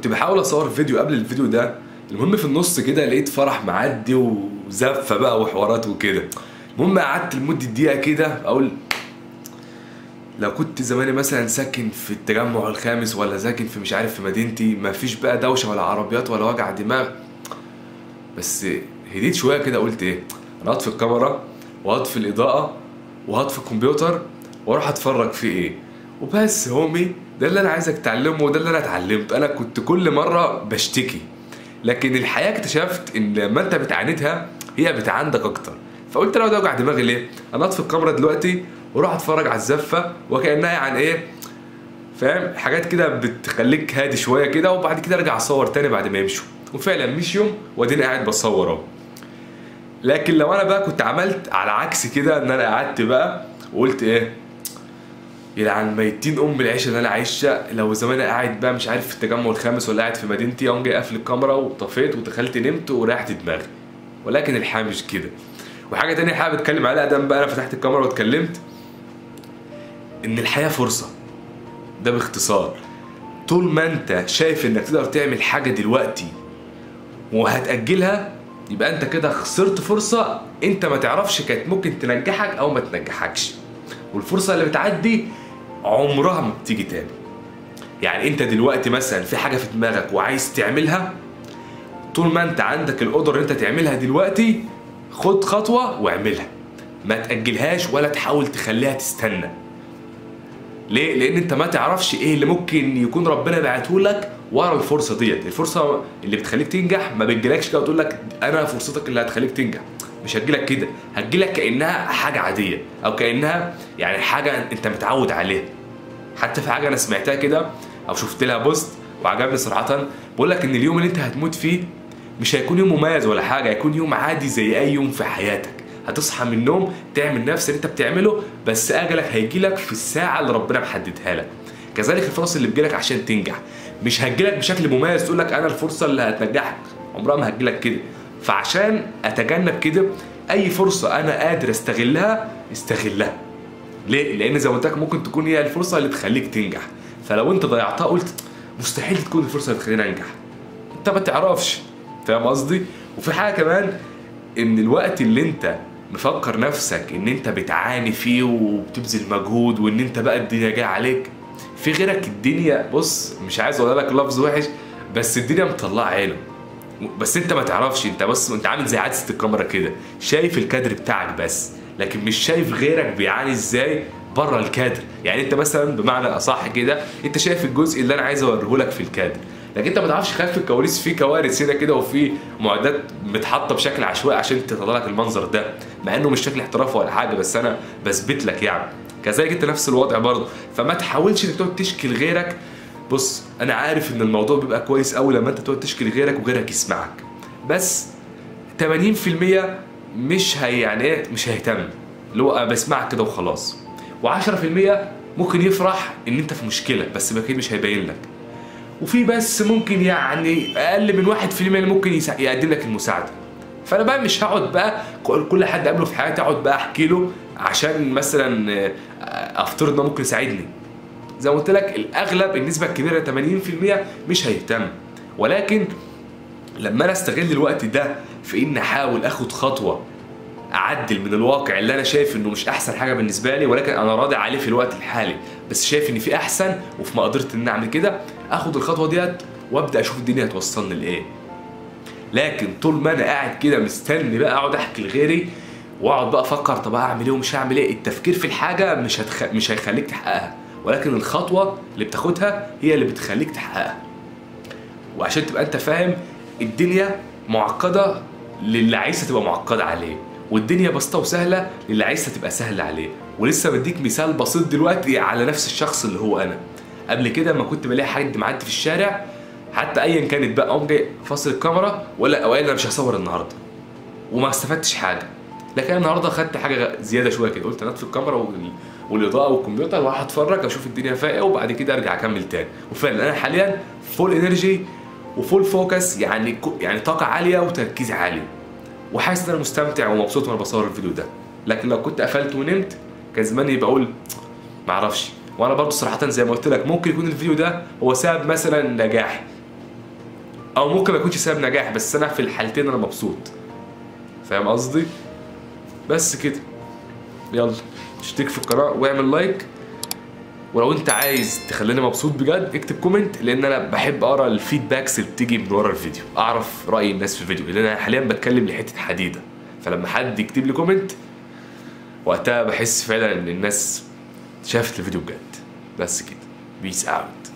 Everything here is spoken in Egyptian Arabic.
كنت بحاول اصور فيديو قبل الفيديو ده المهم في النص كده لقيت فرح معدي وزفه بقى وحوارات وكده المهم قعدت لمده دقيقه كده اقول لو كنت زماني مثلا ساكن في التجمع الخامس ولا ساكن في مش عارف في مدينتي مفيش بقى دوشه ولا عربيات ولا وجع دماغ بس هديت شويه كده قلت ايه انا هطفي الكاميرا وهطفي الاضاءه وهطفي الكمبيوتر واروح اتفرج في ايه وبس هومي ده اللي انا عايزك تتعلمه وده اللي انا اتعلمته انا كنت كل مره بشتكي لكن الحياه اكتشفت ان لما انت بتعاندها هي بتعاندك اكتر فقلت لو ده وجع دماغي ليه انا اطفي الكاميرا دلوقتي واروح اتفرج على الزفه وكانها يعني ايه فاهم حاجات كده بتخليك هادي شويه كده وبعد كده ارجع اصور تاني بعد ما يمشوا وفعلا مشيوا واديني قاعد بصور اهو لكن لو انا بقى كنت عملت على عكس كده ان انا قعدت بقى وقلت ايه يلعن ميتين ام العيشه اللي انا عايشها لو زمان قاعد بقى مش عارف في التجمع الخامس ولا قاعد في مدينتي اقوم جاي قافل الكاميرا وطفيت ودخلت نمت وريحت دماغي ولكن الحياه مش كده وحاجه تانية حابب اتكلم عليها دام بقى انا فتحت الكاميرا واتكلمت ان الحياه فرصه ده باختصار طول ما انت شايف انك تقدر تعمل حاجه دلوقتي وهتاجلها يبقى انت كده خسرت فرصه انت ما تعرفش كانت ممكن تنجحك او ما تنجحكش والفرصه اللي بتعدي عمرها ما بتيجي تاني يعني انت دلوقتي مثلا في حاجه في دماغك وعايز تعملها طول ما انت عندك القدره ان انت تعملها دلوقتي خد خطوه واعملها ما تاجلهاش ولا تحاول تخليها تستنى ليه لان انت ما تعرفش ايه اللي ممكن يكون ربنا بعته لك ورا الفرصه ديت الفرصه اللي بتخليك تنجح ما بتجيلكش كده وتقول لك انا فرصتك اللي هتخليك تنجح مش هتجيلك كده هتجيلك كانها حاجه عاديه او كانها يعني حاجه انت متعود عليها حتى في حاجه انا سمعتها كده او شفت لها بوست وعجبني صراحه بقول لك ان اليوم اللي انت هتموت فيه مش هيكون يوم مميز ولا حاجه هيكون يوم عادي زي اي يوم في حياتك هتصحى من النوم تعمل نفس اللي انت بتعمله بس اجلك هيجيلك في الساعه اللي ربنا محددها لك كذلك الفرص اللي بتجيلك عشان تنجح مش هتجيلك بشكل مميز تقول لك انا الفرصه اللي هتنجحك عمرها ما هتجيلك كده فعشان اتجنب كده اي فرصه انا قادر استغلها استغلها ليه لان زي ما قلت لك ممكن تكون هي الفرصه اللي تخليك تنجح فلو انت ضيعتها قلت مستحيل تكون الفرصه اللي تخليني انجح انت ما تعرفش فاهم قصدي وفي حاجه كمان ان الوقت اللي انت مفكر نفسك ان انت بتعاني فيه وبتبذل مجهود وان انت بقى الدنيا جايه عليك في غيرك الدنيا بص مش عايز اقول لك لفظ وحش بس الدنيا مطلعه عينه بس انت ما تعرفش انت بس انت عامل زي عدسه الكاميرا كده شايف الكادر بتاعك بس لكن مش شايف غيرك بيعاني ازاي بره الكادر يعني انت مثلا بمعنى اصح كده انت شايف الجزء اللي انا عايز اوريه لك في الكادر لكن انت ما تعرفش خلف الكواليس في كوارث هنا كده وفي معدات متحطه بشكل عشوائي عشان تطلع لك المنظر ده مع انه مش شكل احترافي ولا حاجه بس انا بثبت لك يعني كذلك انت نفس الوضع برضه فما تحاولش انك تقعد تشكي لغيرك بص انا عارف ان الموضوع بيبقى كويس قوي لما انت تقعد تشكي لغيرك وغيرك يسمعك بس 80% مش هي يعني ايه مش هيهتم اللي هو بسمعك كده وخلاص و10% ممكن يفرح ان انت في مشكله بس اكيد مش هيبين لك وفي بس ممكن يعني اقل من 1% اللي ممكن يسا- يقدم لك المساعده فانا بقى مش هقعد بقى كل كل حد اقابله في حياتي اقعد بقى احكي له عشان مثلا آه، افترض انه ممكن يساعدني زي ما قلت لك الاغلب النسبه الكبيره 80% مش هيهتم ولكن لما انا استغل الوقت ده في ان احاول اخد خطوه اعدل من الواقع اللي انا شايف انه مش احسن حاجه بالنسبه لي ولكن انا راضي عليه في الوقت الحالي بس شايف ان في احسن وفي مقدرتي ان اعمل كده اخد الخطوه ديت وابدا اشوف الدنيا هتوصلني لايه لكن طول ما انا قاعد كده مستني بقى اقعد احكي لغيري واقعد بقى افكر طب اعمل ايه ومش هعمل ايه التفكير في الحاجه مش هتخ... مش هيخليك تحققها ولكن الخطوه اللي بتاخدها هي اللي بتخليك تحققها وعشان تبقى انت فاهم الدنيا معقده للي عايزها تبقى معقده عليه والدنيا بسيطه وسهله للي عايزها تبقى سهله عليه ولسه بديك مثال بسيط دلوقتي على نفس الشخص اللي هو انا قبل كده لما كنت بلاقي حد معدي في الشارع حتى ايا كانت بقى اقوم جاي فاصل الكاميرا ولا او انا مش هصور النهارده وما استفدتش حاجه لكن أنا النهارده خدت حاجه زياده شويه كده قلت انا اطفي الكاميرا وال- والاضاءه والكمبيوتر واروح اتفرج اشوف الدنيا فيها ايه وبعد كده ارجع اكمل تاني وفعلا انا حاليا فول انرجي وفول فوكس يعني كو- يعني طاقه عاليه وتركيز عالي وحاسس ان انا مستمتع ومبسوط وانا بصور الفيديو ده لكن لو كنت قفلت ونمت كان زماني بقول معرفش وانا برضو صراحه زي ما قلت لك ممكن يكون الفيديو ده هو سبب مثلا نجاحي او ممكن ما يكونش سبب نجاح بس انا في الحالتين انا مبسوط فاهم قصدي بس كده يلا اشترك في القناه واعمل لايك ولو انت عايز تخليني مبسوط بجد اكتب كومنت لان انا بحب اقرا الفيدباكس اللي بتيجي من ورا الفيديو اعرف راي الناس في الفيديو لان انا حاليا بتكلم لحته حديده فلما حد يكتب لي كومنت وقتها بحس فعلا ان الناس شافت الفيديو بجد بس كده بيس اوت